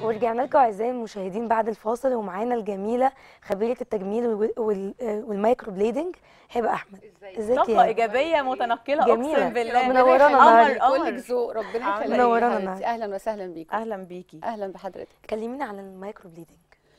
ورجعنا لكم اعزائي المشاهدين بعد الفاصل ومعانا الجميله خبيره التجميل وال- وال- والمايكرو بليدنج هبه احمد ازيك طاقة يا إيجابية متنقلة جميلة. أقسم بالله منورانا قمر النهاردة. قمر كلك ذوق ربنا عاملة يخليك إيه؟ منورانا يا حبيبتي. النهاردة. اهلا وسهلا بيكم أهلا بيكي اهلا بحضرتك كلمينا عن المايكرو بليدنج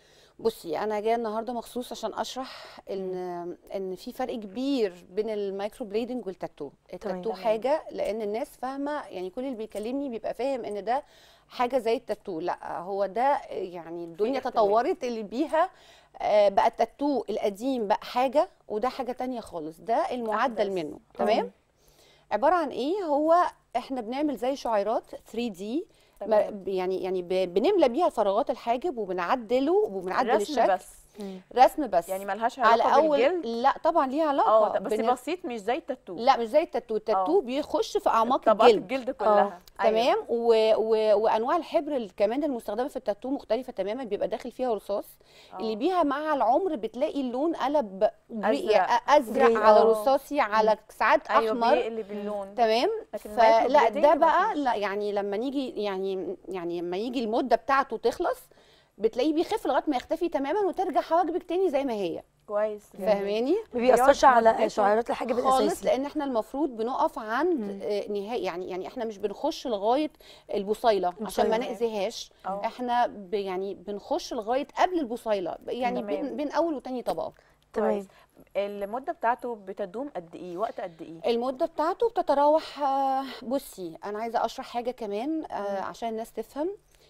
بصي انا جايه النهارده مخصوص عشان اشرح ان ان في فرق كبير بين المايكرو بليدنج والتاتو التاتو تمام. حاجه لان الناس فاهمه يعني كل اللي بيكلمني بيبقى فاهم ان ده حاجه زي التاتو لا هو ده يعني الدنيا اختلاف. تطورت اللي بيها آه، بقى التاتو القديم بقى حاجه وده حاجه تانية خالص ده المعدل أحدث. منه تمام عباره عن ايه هو احنا بنعمل زي شعيرات 3 دي تمام. يعني يعني ب- بنملى بيها فراغات الحاجب وبنعدله وبنعدل رسم الشكل بس رسم بس يعني ملهاش على علاقة اول بالجلد لا طبعا ليها علاقه اه بس بن- بسيط مش زي التاتو لا مش زي التاتو التاتو آه. بيخش في اعماق طبقات الجلد الجلد كلها تمام أيوة. و... و... وانواع الحبر ال- كمان المستخدمه في التاتو مختلفه تماما بيبقى داخل فيها رصاص آه. اللي بيها مع العمر بتلاقي اللون قلب جري- أزرق. ازرق جري، على آه. رصاصي على ساعات أيوة احمر بيقلب اللون تمام لكن المايكرو فلا بليدنج ده بقى مفيش. لا يعني لما نيجي يعني يعني لما يجي المده بتاعته تخلص بتلاقيه بيخف لغايه ما يختفي تماما وترجع حواجبك تاني زي ما هي كويس فاهماني ما بيأثرش على مدته شعيرات الحاجب خالص الاساسي لان احنا المفروض بنقف عند مم. آه، نهايه يعني يعني احنا مش بنخش لغايه البصيله عشان ما البصيلة. ناذيهاش اه احنا ب يعني بنخش لغايه قبل البصيله يعني تمام. بين, بين اول وتاني طبقه تمام كويس. المدة بتاعته بتدوم قد إيه وقت قد إيه المده بتاعته بتتراوح آه، بصي انا عايزه اشرح حاجه كمان آه، عشان الناس تفهم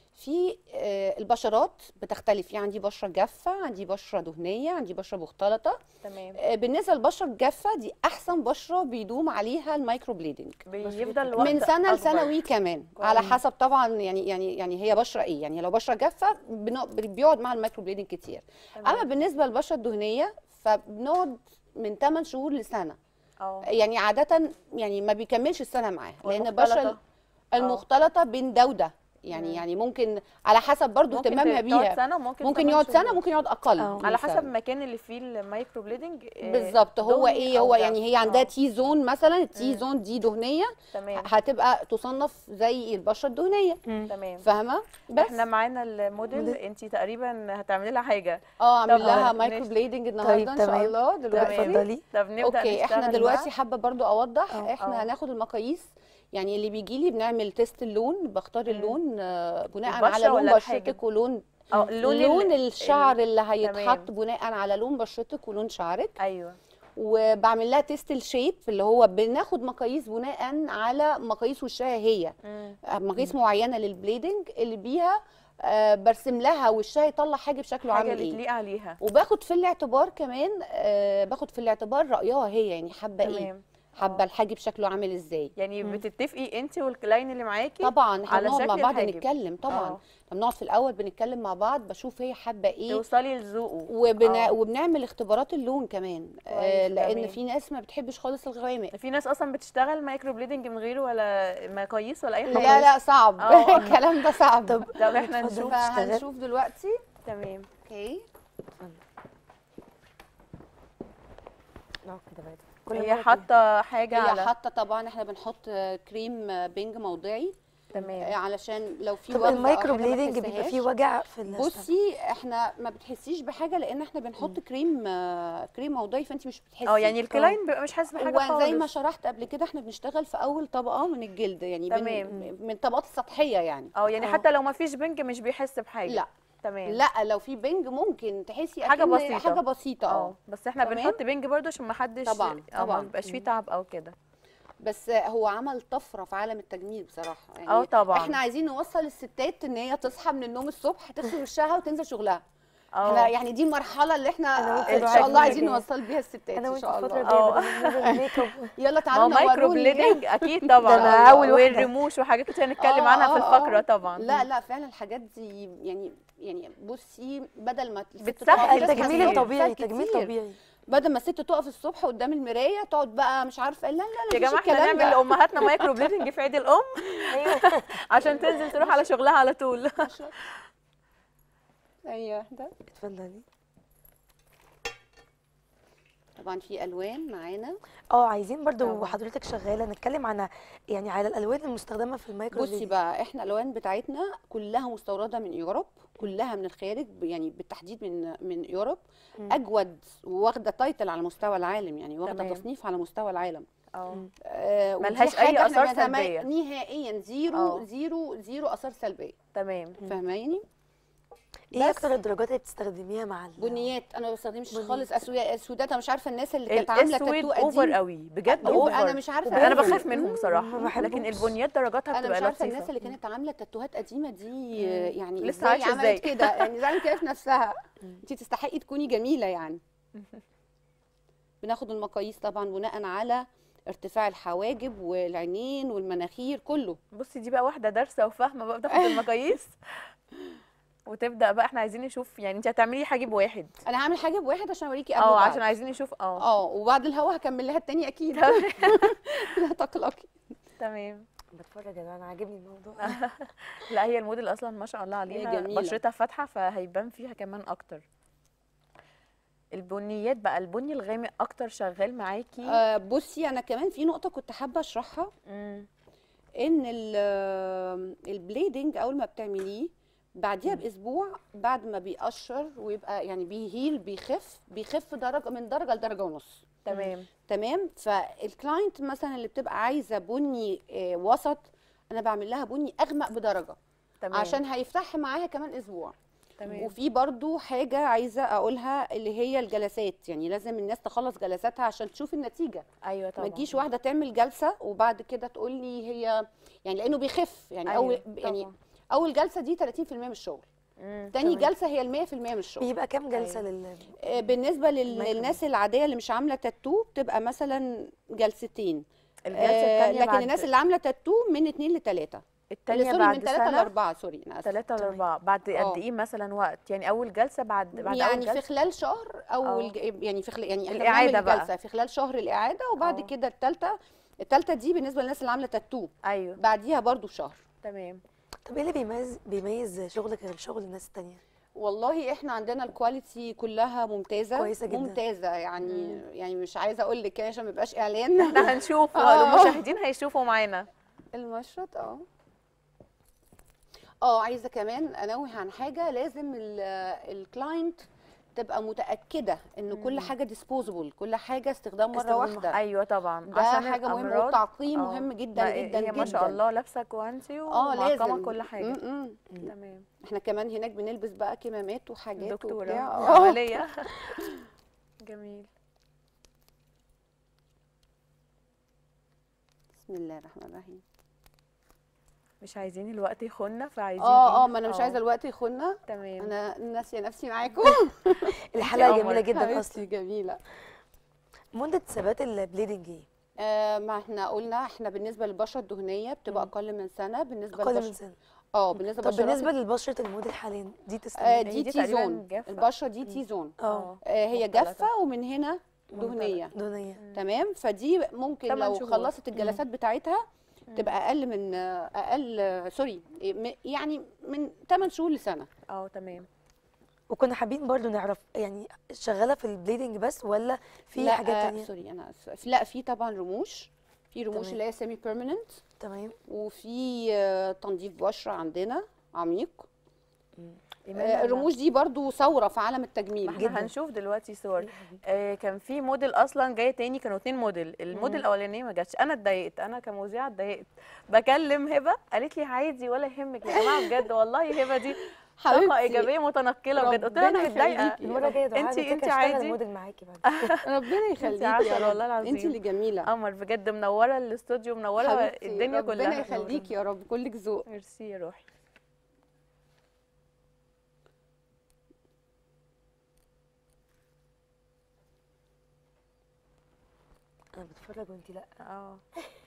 في آه، البشرات بتختلف يعني عندي بشره جافه عندي بشره دهنيه عندي بشره مختلطه تمام آه، بالنسبه للبشره الجافه دي احسن بشره بيدوم عليها المايكرو بليدنج بيفضل وقت من سنه أكبر. لسنوي كمان كويس. على حسب طبعا يعني يعني يعني هي بشره ايه يعني لو بشره جافه بنق- بيقعد مع المايكرو بليدنج كتير تمام. اما بالنسبه للبشره الدهنيه فبنقعد من 8 شهور لسنه اه يعني عاده يعني ما بيكملش السنه معاها لان البشره والمختلطة؟ المختلطه بين ده وده يعني مم. يعني ممكن على حسب برضو ممكن اهتمامها تقعد بيها سنة وممكن ممكن تمن يقعد سنه شهور. ممكن يقعد اقل آه. من على حسب سنة. المكان اللي فيه المايكرو بليدنج آه، بالظبط هو دهني ايه أو هو جاف. يعني هي عندها آه، تي زون مثلا التي مم. زون دي دهنيه تمام هتبقى تصنف زي البشره الدهنيه مم. تمام فاهمه بس احنا معانا الموديل موديل. انت تقريبا هتعملي لها حاجه اه اعمل طب لها نش- مايكرو بليدنج النهارده طيب، ان شاء تمام. الله دلوقتي تمام. اتفضلي طب نبدا اوكي احنا نشتغل دلوقتي بقى. حابه برضو اوضح اه. احنا اه. هناخد المقاييس يعني اللي بيجي لي بنعمل تيست اللون بختار مم. اللون آه، بناء البشرة على لون ولا الحاجب؟ بشرتك ولون اه اللون لون ال- الشعر اللي هيتحط تمام. بناء على لون بشرتك ولون شعرك ايوه وبعمل لها تيست الشيب اللي هو بناخد مقاييس بناء على مقاييس وشها هي مم. مقاييس معينه للبليدنج اللي بيها آه، برسم لها وشها يطلع حاجه بشكله حاجه عامل اللي ايه تليق عليها وباخد في الاعتبار كمان آه، باخد في الاعتبار رايها هي يعني حابه ايه تمام حابه اه. الحاجب شكله عامل ازاي يعني مم. بتتفقي انت والكلاين اللي معاكي طبعا احنا على بنقعد مع شكل بعض الحاجب. نتكلم طبعا اه. لما بنقعد في الاول بنتكلم مع بعض بشوف هي حابه ايه توصلي لذوقه وبن... اه. وبنعمل اختبارات اللون كمان آه كويس، لان تمام. في ناس ما بتحبش خالص الغوامق في ناس اصلا بتشتغل مايكرو بليدنج من غيره ولا مقاييس ولا اي حاجه لا لا صعب اه. الكلام ده صعب طب طب احنا اتفضلي. نشوف اشتغل. فهنشوف دلوقتي تمام اوكي اه كده بقت كل هي مرة كده. حاطه حاجه هي على حاطه طبعا احنا بنحط آه، كريم آه، بنج موضعي آه، تمام علشان لو في طب وجع أو المايكرو حاجة ما بليدنج بيبقى تحسهاش. فيه وجع في الأسنان. بصي احنا ما بتحسيش بحاجه لان احنا بنحط كريم آه، كريم موضعي فانت مش بتحسي اه يعني الكلاين بيبقى مش حاسس بحاجه خالص وزي ما شرحت قبل كده احنا بنشتغل في اول طبقه من الجلد يعني من, تمام. من الطبقات السطحيه يعني اه يعني اه. حتى لو ما فيش بنج مش بيحس بحاجه لا تمام لا لو في بنج ممكن تحسي حاجة أكن بسيطة. حاجه بسيطه اه اه بس احنا تمام. بنحط بنج برضو عشان ما حدش طبعاً، اه ما طبعاً. بيبقاش فيه تعب او كده بس هو عمل طفره في عالم التجميل بصراحه يعني اه طبعا احنا عايزين نوصل الستات ان هي تصحى من النوم الصبح تغسل وشها وتنزل شغلها اه احنا يعني دي المرحله اللي أنا احنا وانت ان الفترة شاء الله عايزين الجاية. نوصل بيها الستات انا ان وانت شاء الفتره الله الجايه اه. بدل ما ننزل الميك اب يلا ما هو تعالوا مايكرو نوروني بليدنج اكيد طبعا ده أنا أول واحدة. والرموش وحاجات كتير هنتكلم آه، عنها في آه، آه. الفقره طبعا لا لا فعلا الحاجات دي يعني يعني بصي بدل ما الست بتسهل تقف تصحى التجميل كتير. الطبيعي بتسهل تجميل كتير. طبيعي بدل ما الست تقف الصبح قدام المرايه تقعد بقى مش عارفه لا لا لا يا مفيش جماعه احنا الكلام نعمل ده. لامهاتنا مايكرو بليدنج في عيد الام ايوه عشان تنزل تروح على شغلها على طول ايوه ده اتفضلي طبعا في الوان معانا اه عايزين برضو طبعاً. وحضرتك شغاله نتكلم عن يعني على الالوان المستخدمه في المايكرو بصي بليدنج. بقى احنا الالوان بتاعتنا كلها مستورده من يوروب كلها من الخارج يعني بالتحديد من من يوروب مم. اجود واخده تايتل على مستوى العالم يعني واخده تمام. تصنيف على مستوى العالم اه آه ودي ملهاش أي حاجة إحنا آثار ما- ما- سلبية. نهائيا زيرو آه. زيرو زيرو اثار سلبيه تمام فاهماني ايه بس. اكتر الدرجات اللي بتستخدميها مع ال- بنيات انا ما بستخدمش بنيات. خالص اسودات اسودات انا مش عارفه الناس اللي كانت عامله الاسود تاتو اوفر قديم قوي بجد أوفر. اوفر انا مش عارفه انا أوفر. بخاف منهم بصراحه ما بحبوش. لكن البنيات درجاتها انا بتبقى مش عارفه لطيفه الناس اللي كانت عامله تاتوهات قديمه دي مم. آه، يعني لسه ازاي عايشة إزاي؟ عملت كده يعني زعلت كده في نفسها انت تستحقي تكوني جميله يعني بناخد المقاييس طبعا بناء على ارتفاع الحواجب والعينين والمناخير كله بصي دي بقى واحده دارسه وفاهمه بقى بتاخد المقاييس وتبدا بقى احنا عايزين نشوف يعني انت هتعملي حاجب واحد انا هعمل حاجه بواحد عشان اوريكي قبل اه وبعد. عشان عايزين نشوف اه اه وبعد الهوا هكمل لها التاني اكيد لا تقلقي تمام بتفرج انا انا عاجبني الموضوع لا هي الموديل اصلا ما شاء الله عليها جميلة. بشرتها فاتحه فهيبان فيها كمان اكتر البنيات بقى البني الغامق اكتر شغال معاكي آه بصي انا كمان في نقطه كنت حابه اشرحها مم. ان ال- البليدنج اول ما بتعمليه بعديها باسبوع بعد ما بيقشر ويبقى يعني بيهيل بيخف بيخف درجه من درجه لدرجه ونص تمام تمام فالكلاينت مثلا اللي بتبقى عايزه بني آه، وسط انا بعمل لها بني اغمق بدرجه تمام عشان هيفتح معاها كمان اسبوع تمام وفي برضو حاجه عايزه اقولها اللي هي الجلسات يعني لازم الناس تخلص جلساتها عشان تشوف النتيجه ايوه ما طبعا تجيش واحده تعمل جلسه وبعد كده تقول لي هي يعني لانه بيخف يعني أيوة، اول يعني طبعاً. اول جلسه دي 30% من الشغل مم. تاني تمام. جلسه هي ال 100% من الشغل بيبقى كام جلسه أيوة. لل آه، بالنسبه لل- المايكرو للناس العاديه اللي مش عامله تاتو بتبقى مثلا جلستين الجلسه آه، الثانيه لكن الناس اللي عامله تاتو من اتنين لتلاته الثانيه سوري بعد من ثلاثه سنه لاربعه سوري انا اسفه ثلاثة تمام. لأربعة بعد آه. قد إيه مثلا وقت يعني أول جلسة بعد بعد أول يعني في جلسة خلال شهر او آه. الج- يعني في خلال يعني احنا الإعادة بنعمل بقى. الجلسه في خلال شهر الاعاده وبعد آه. كده الثالثه الثالثه دي بالنسبه للناس اللي عامله تاتو أيوه بعديها برضو شهر تمام طب ايه اللي بيميز بيميز شغلك غير شغل الناس التانية والله احنا عندنا الكواليتي كلها ممتازه كويسة جدا. ممتازه يعني يعني مش عايزه اقول لك إيه عشان ما يبقاش اعلان احنا هنشوف آه. المشاهدين هيشوفوا معانا المشرط اه اه عايزه كمان انوه عن حاجه لازم الكلاينت تبقى متاكده ان كل حاجه ديسبوزبل كل حاجه استخدام مره استخدام واحده أيوه طبعا ده عشان حاجه مهمه الأمراض والتعقيم آه. مهم جدا ما جدا هي جدا ما شاء الله لابسة كوانتي اه ومعقمة لازم كل حاجة م- م. تمام احنا كمان هناك بنلبس بقى كمامات وحاجات دكتورة وبتاع اه عملية جميل بسم الله الرحمن الرحيم مش عايزين الوقت يخوننا فعايزين اه اه إيه؟ ما انا مش آه. عايزه الوقت يخوننا تمام انا ناسيه نفسي معاكم الحلقه قمر. جميله جدا اصلا حبيبتي جميله مده ثبات البليدنج ايه آه ما احنا قلنا احنا بالنسبه للبشره الدهنيه بتبقى مم. اقل من سنه بالنسبه اقل من للبشره سنه اه بالنسبه طب للبشرات بالنسبه لبشره الموديل حاليا دي آه تستمر دي دي تي تقريباً زون جافة. البشره دي تي زون اه آه هي مختلطة. جافه ومن هنا دهنيه دهنيه تمام فدي ممكن تمن لو شهور. خلصت الجلسات بتاعتها تبقى اقل من آه، اقل آه، سوري إيه، م- يعني من 8 شهور لسنه اه تمام وكنا حابين برضو نعرف يعني شغاله في البليدنج بس ولا في لا حاجات آه تانية سوري انا اسفه لا في طبعا رموش في رموش تمام. اللي هي سيمي بيرمننت تمام وفي آه، تنظيف بشره عندنا عميق إيمان آه، أنا- الرموش دي برضو ثوره في عالم التجميل ما احنا جداً. هنشوف دلوقتي صور آه كان في موديل اصلا جايه تاني كانوا اتنين موديل الموديل الاولانيه ما جاتش انا اتضايقت انا كمذيعه اتضايقت بكلم هبه قالت لي عادي ولا يهمك يا جماعه بجد والله هبه دي طاقه حبيبتي ايجابيه متنقله بجد قلت لها انا ربنا متضايقه يخليكي. المره الجايه دعاء انتي- على فكرة انتي اشتغل عادي؟ موديل معاكي بعد ربنا يخليكي عسل يا رب. والله العظيم. انت اللي جميله قمر بجد منوره الاستوديو منوره حبيبتي، الدنيا كلها ربنا يخليكي يا رب كلك ذوق ميرسي يا روحي انا بتفرج وانت لا اه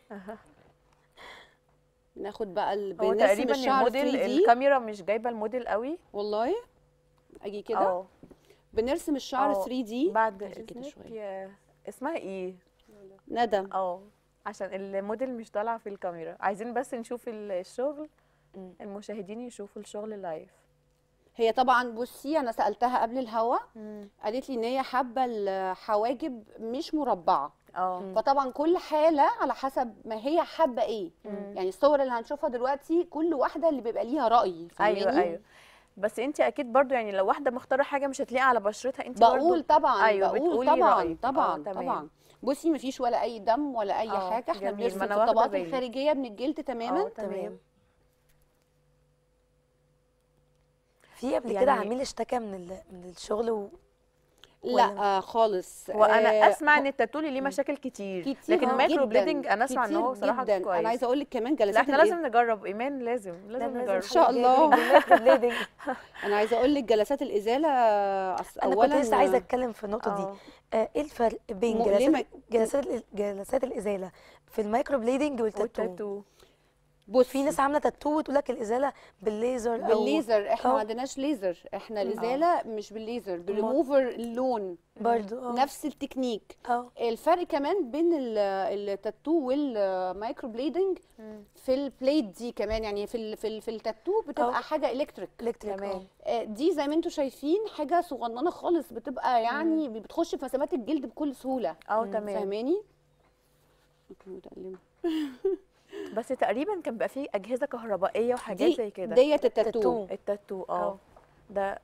ناخد بقى ال- هو بنرسم تقريبا الشعر الموديل 3D الكاميرا مش جايبه الموديل قوي والله اجي كده اه بنرسم الشعر اه. 3 دي بعد تعالي كده اذنك شوية. يا اسمها ايه ندى اه عشان الموديل مش طالعه في الكاميرا عايزين بس نشوف ال- الشغل مم. المشاهدين يشوفوا الشغل لايف هي طبعا بصي انا سالتها قبل الهوا مم. قالت لي ان هي حابه الحواجب مش مربعه اه فطبعا كل حاله على حسب ما هي حابه ايه مم. يعني الصور اللي هنشوفها دلوقتي كل واحده اللي بيبقى ليها راي ايوه فاهماني؟ ايوه بس انت اكيد برضو يعني لو واحده مختاره حاجه مش هتلاقي على بشرتها انت بقول طبعا أيوة، بقول بتقولي طبعا رأيك. آه، طبعا تمام. طبعا بصي مفيش ولا اي دم ولا اي آه، حاجه احنا جميل، بنرسم ما في أنا واخدة الطبقات بالي. الخارجيه من الجلد تماما اه تمام في قبل يعني- كده عميل اشتكى من ال... من الشغل و... لا ولا- آه خالص وانا آه، اسمع ان التاتولي ليه مشاكل كتير, كتير لكن آه، المايكرو جداً، بليدنج انا اسمع ان هو كتير صراحه جدا كويس انا عايزه اقول لك كمان لا جلسات احنا الإز- لازم نجرب ايمان لازم لازم نجرب شاء حاجة الله. بالمايكرو بليدنج. انا عايزه اقول لك جلسات الازاله أص- انا اولا كنت لسه عايزه اتكلم في النقطه دي اه آه، ايه الفرق بين مؤلمة. جلسات جلسات ال- جلسات الازاله في المايكرو بليدنج والتاتو والتاتو بصي في ناس عامله تاتو وتقول لك الازاله بالليزر او بالليزر احنا أو- ما عندناش ليزر احنا الازاله مش بالليزر بريموفر اللون برضو اه نفس التكنيك اه الفرق كمان بين ال- التاتو والمايكرو بليدنج مم. في البليد دي كمان يعني في ال في, ال في التاتو بتبقى أه. حاجه الكتريك الكتريك تمام. اه دي زي ما انتم شايفين حاجه صغننه خالص بتبقى يعني بتخش في مسامات الجلد بكل سهوله اه تمام فاهماني ممكن متألمة. بس تقريبا كان بقى فيه اجهزه كهربائيه وحاجات دي زي كده ديت التاتو تاتو. التاتو اه اه. ده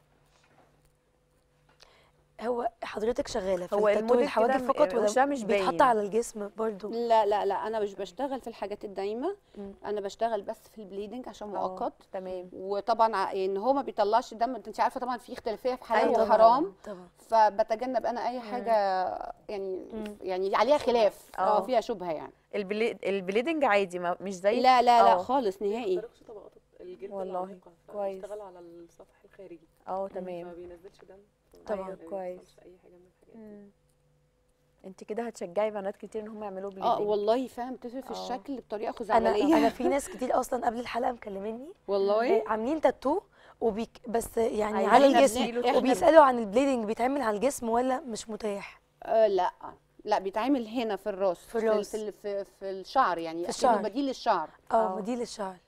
هو حضرتك شغاله في هو التاتو الموديل الحواجب كده م- فقط ولا وشها مش باين. بيتحط على الجسم برضو لا لا لا انا مش بشتغل في الحاجات الدايمه مم. انا بشتغل بس في البليدنج عشان اه، مؤقت تمام وطبعا ع- ان هو ما بيطلعش دم انت عارفه طبعا في اختلافيه في حلال أيوة وحرام طبعا فبتجنب انا اي حاجه يعني مم. يعني عليها خلاف اه. اه فيها شبهه يعني البلي... البليدنج عادي ما مش زي لا لا لا اه. خالص نهائي بيخترقش طبقات الجلد والله، العميقة، كويس. بيشتغل على السطح الخارجي اه ما تمام بينزلش دم طبعاً. ما بيحصلش كويس. اي حاجه من الحاجات دي مم. انت كده هتشجعي بنات كتير ان هم يعملوا اه بليدنج والله فعلا بتفرق في اه. الشكل بطريقه انا خزعبليه انا في ناس كتير اصلا قبل الحلقه مكلميني والله آه، عاملين تاتو وبيك بس يعني أيوة، على احنا الجسم بن- احنا وبيسالوا عن البليدنج بيتعمل على الجسم ولا مش متاح آه لا لا بيتعمل هنا في الراس في الراس. في, ال- في, في الشعر يعني في أكنه الشعر. بديل للشعر اه اه. مديل الشعر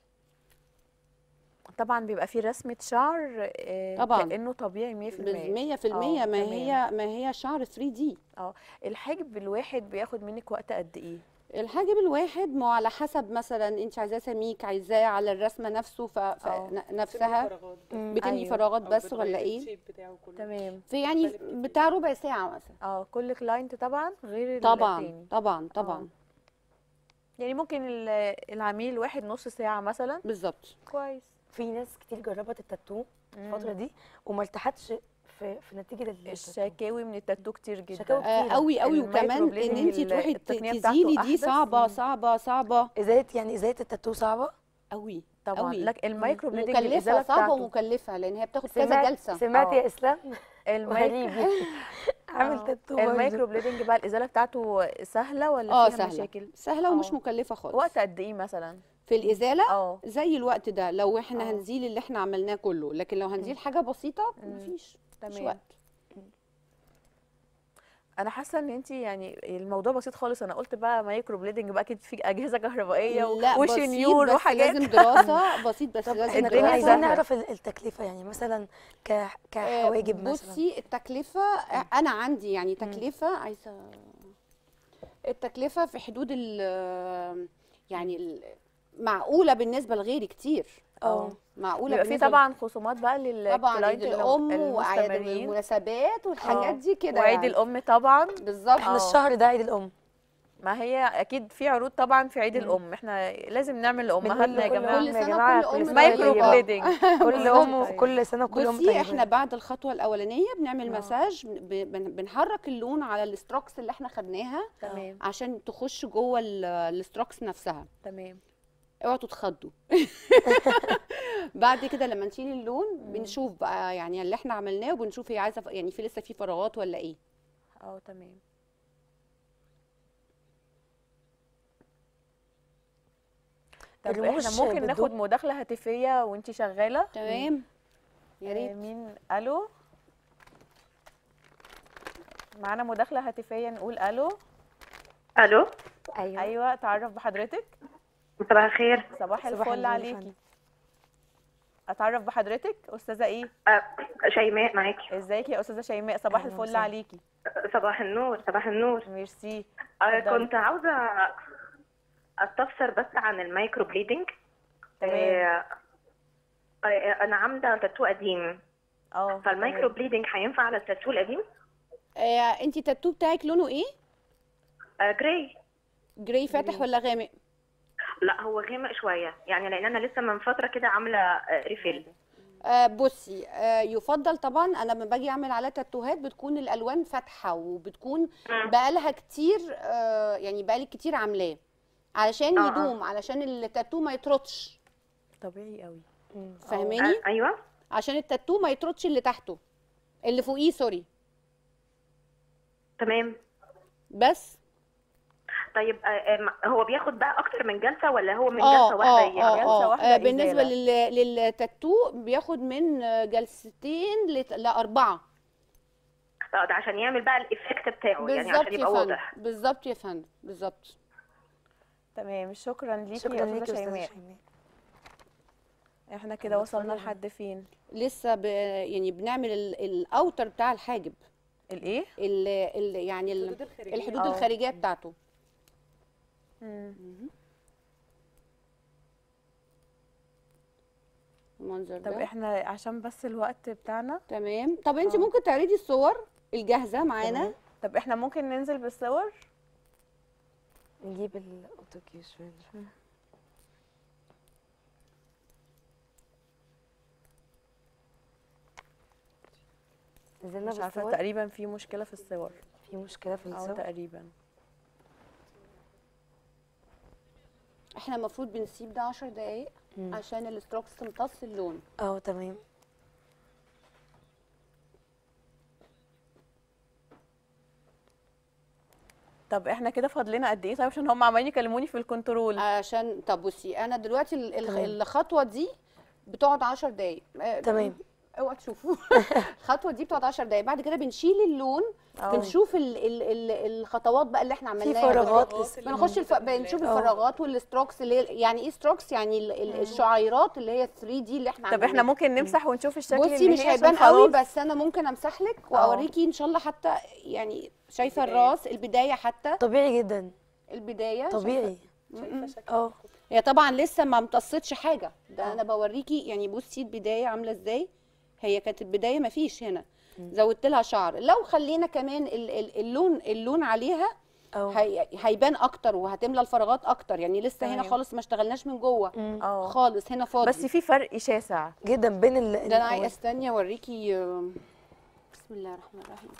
طبعا بيبقى فيه رسمه شعر آه، طبعاً. كانه طبيعي 100% 100% اه، ما تمام. هي ما هي شعر 3 دي اه الحاجب الواحد بياخد منك وقت قد ايه الحاجب الواحد ما هو على حسب مثلا انت عايزاه سميك عايزاه على الرسمه نفسه ف... ف... اه. ن- نفسها فراغات مم. بتملي أيوة. فراغات أو بس بتغير ولا ايه الشيب بتاعه كله تمام في يعني مختلف كتير. بتاع ربع ساعه مثلا اه كل كلاينت طبعا غير طبعا التاني طبعا طبعا يعني ممكن ال- العميل الواحد نص ساعه مثلا بالظبط كويس في ناس كتير جربت التاتو مم. الفتره دي وما ارتاحتش في في نتيجه التاتو الشكاوي من التاتو كتير جدا شكاوي آه كتيرة. قوي قوي المايكرو وكمان ان بليدنج انت ال- تروحي ت- التقنية بتاعته تزيلي دي أحدث. صعبه مم. صعبه صعبه ازاله يعني ازاله التاتو صعبه قوي طبعا قوي. لكن المايكرو بليدنج الازاله مكلفه صعبه بتاعته ومكلفه لان هي بتاخد كذا سمعت جلسه سمعت اه. يا اسلام المايكرو وهريبي عامل آه. تاتو برضه. المايكرو بليدنج بقى الازاله بتاعته سهله ولا اه فيها سهله مشاكل سهله ومش اه. مكلفه خالص وقت قد ايه مثلا في الازاله اه زي الوقت ده لو احنا اه. هنزيل اللي احنا عملناه كله لكن لو هنزيل حاجه بسيطه مم. مفيش مش تمام وقت انا حاسه ان انت يعني الموضوع بسيط خالص انا قلت بقى مايكرو بليدنج بقى اكيد في اجهزه كهربائيه لا بسيط وشنيور بس وحاجات لازم دراسه بسيط بس طب لازم احنا الدنيا كنا دراسه عايزين سهلة. نعرف ال- التكلفه يعني مثلا ك آه، كحواجب مثلا بصي التكلفه آه، انا عندي يعني تكلفه عايزه التكلفه في حدود ال يعني ال- معقوله بالنسبه لغيري كتير اه معقوله بيبقى في بالنسبة طبعا خصومات بقى لل طبعا عيد الام واعياد المستمرين المناسبات والحاجات اه. دي كده وعيد يعني. الام طبعا بالظبط احنا اه. الشهر ده عيد الام ما هي اكيد في عروض طبعا في عيد مم. الام احنا لازم نعمل بنقول لامهاتنا يا لكل جماعه أم كل يا سنة جماعة كل كل أم سنة مايكرو طيبة. بليدنج كل ام طيب. كل سنه وكل ام بصي طيبه احنا بعد الخطوه الاولانيه بنعمل اه. مساج ب- بن- بنحرك اللون على الاستروكس اللي احنا خدناها تمام عشان تخش جوه ال- الاستروكس نفسها تمام اوعوا تتخضوا بعد كده لما نشيل اللون بنشوف بقى يعني اللي احنا عملناه وبنشوف هي عايزه ف- يعني في لسه في فراغات ولا ايه اه تمام طب الرموش احنا ممكن ناخد بتدوب؟ مداخله هاتفيه وانتي شغاله تمام يا آه، ريت مين الو معانا مداخله هاتفيه نقول الو الو ايوه ايوه تعرف بحضرتك صباح الخير صباح صباح الفل النور يا عليكي فندم. اتعرف بحضرتك استاذه ايه آه، شيماء معاكي ازيك يا استاذه شيماء صباح أهلا الفل وسهلا. عليكي صباح النور صباح النور ميرسي آه، اتفضلي. كنت عاوزة استفسر بس عن المايكرو بليدنج تمام آه، آه، انا عاملة تاتو قديم اه فالمايكرو تمام. بليدنج هينفع على التاتو القديم آه انت التاتو بتاعك لونه ايه آه، جراي جراي فاتح ولا غامق لا هو غامق شوية يعني لان انا لسه من فترة كده عاملة آه، ريفيل آه بصي آه يفضل طبعا انا لما باجي اعمل على تاتوهات بتكون الالوان فاتحه وبتكون مم. بقالها كتير آه يعني بقالي كتير عاملاه علشان آه، آه. يدوم علشان التاتو ما يطردش طبيعي قوي فاهماني آه، ايوه عشان التاتو ما يطردش اللي تحته اللي فوقيه سوري تمام بس طيب آه، آه، هو بياخد بقى اكتر من جلسة ولا هو من اه جلسة واحدة اه يعني جلسة اه, آه, واحدة آه بالنسبه إزالة. لل... للتاتو بياخد من آه، جلستين لت... لاربعه آه، ده عشان يعمل بقى الايفكت بتاعه يعني بالظبط عشان يا يبقى فندم واضح بالظبط يا فندم بالظبط تمام شكرا ليكي شكرا يا ليكي استاذه استاذه شيماء شيماء احنا كده وصلنا لحد فين لسه ب... يعني بنعمل ال... الاوتر بتاع الحاجب الايه ال... ال... يعني ال... الحدود الخارجية. الحدود آه. الخارجيه بتاعته مم. المنظر طب ده احنا عشان بس الوقت بتاعنا تمام طب انت آه. ممكن تعرضي الصور الجاهزه معانا تمام. طب احنا ممكن ننزل بالصور نجيب الاوتوكيو شويه نزلنا مش عارفه بالصور تقريبا في مشكله في الصور في مشكله في اه الصور تقريبا احنا المفروض بنسيب ده 10 دقايق مم. عشان الستروكس تمتص اللون اه تمام طب احنا كده فاضلنا قد ايه طيب عشان هم عمالين يكلموني في الكنترول عشان طب بصي انا دلوقتي ال- ال- تمام. الخطوه دي بتقعد 10 دقايق آه، تمام. اوعى تشوفوا الخطوه دي بتقعد 10 دقايق بعد كده بنشيل اللون اه. بنشوف ال ال ال الخطوات بقى اللي احنا في عملناها فراغات الفراغات لسه اللي بنخش الف... موجودة في بنشوف ال- اه. الفراغات والستروكس اللي هي يعني ايه ستروكس يعني ال... ال... الشعيرات اللي هي 3 دي اللي احنا طب احنا عملناها. ممكن نمسح ونشوف الشكل بصي اللي مش هي عشان هيبان قوي خلاص. بس انا ممكن امسح لك اه. واوريكي ان شاء الله حتى يعني شايفه البداية. الراس البدايه حتى طبيعي جدا البدايه طبيعي شايفة شكل اه هي طبعا لسه ما امتصتش حاجه ده اه. انا بوريكي يعني بصي البدايه عامله ازاي هي كانت البدايه ما فيش هنا زودت لها شعر لو خلينا كمان ال- ال- اللون اللون عليها اه هي هيبان اكتر وهتملى الفراغات اكتر يعني لسه هنا تمام. خالص ما اشتغلناش من جوه مم. اه خالص هنا فاضي بس في فرق شاسع جدا بين ال ده انا عايزه ال- استني اوريكي آه، بسم الله الرحمن الرحيم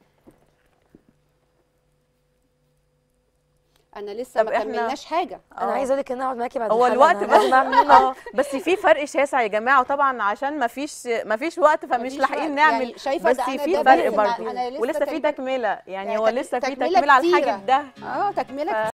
انا لسه طب ما إحنا- كملناش حاجه انا اه. عايزه اقول لك ان انا اقعد معاكي بعد هو الحلقة، الوقت أنا لازم اعمل منها اه بس في فرق شاسع يا جماعه وطبعا عشان ما فيش ما فيش وقت فمش مفيش لاحقين وقت. نعمل يعني شايفة بس ده أنا في ده